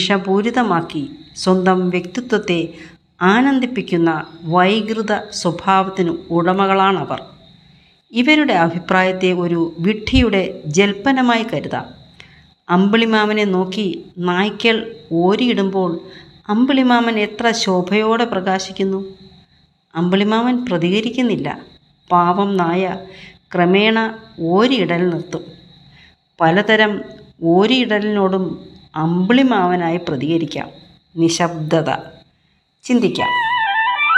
വിഷപൂരിതമാക്കി സ്വന്തം വ്യക്തിത്വത്തെ ആനന്ദിപ്പിക്കുന്ന വൈകൃത സ്വഭാവത്തിനു ഉടമകളാണവർ ഇവരുടെ അഭിപ്രായത്തെ ഒരു വിഡ്ഢിയുടെ ജൽപ്പനമായി കരുതാം അമ്പിളിമാമനെ നോക്കി നായ്ക്കൾ ഓരിയിടുമ്പോൾ അമ്പിളിമാമൻ എത്ര ശോഭയോടെ പ്രകാശിക്കുന്നു അമ്പിളിമാമൻ പ്രതികരിക്കുന്നില്ല പാവം നായ ക്രമേണ ഓരിയിടൽ നിർത്തും പലതരം ഓരിയിടലിനോടും അമ്പിളിമാമനായി പ്രതികരിക്കാം നിശബ്ദത ചിന്തിക്കാം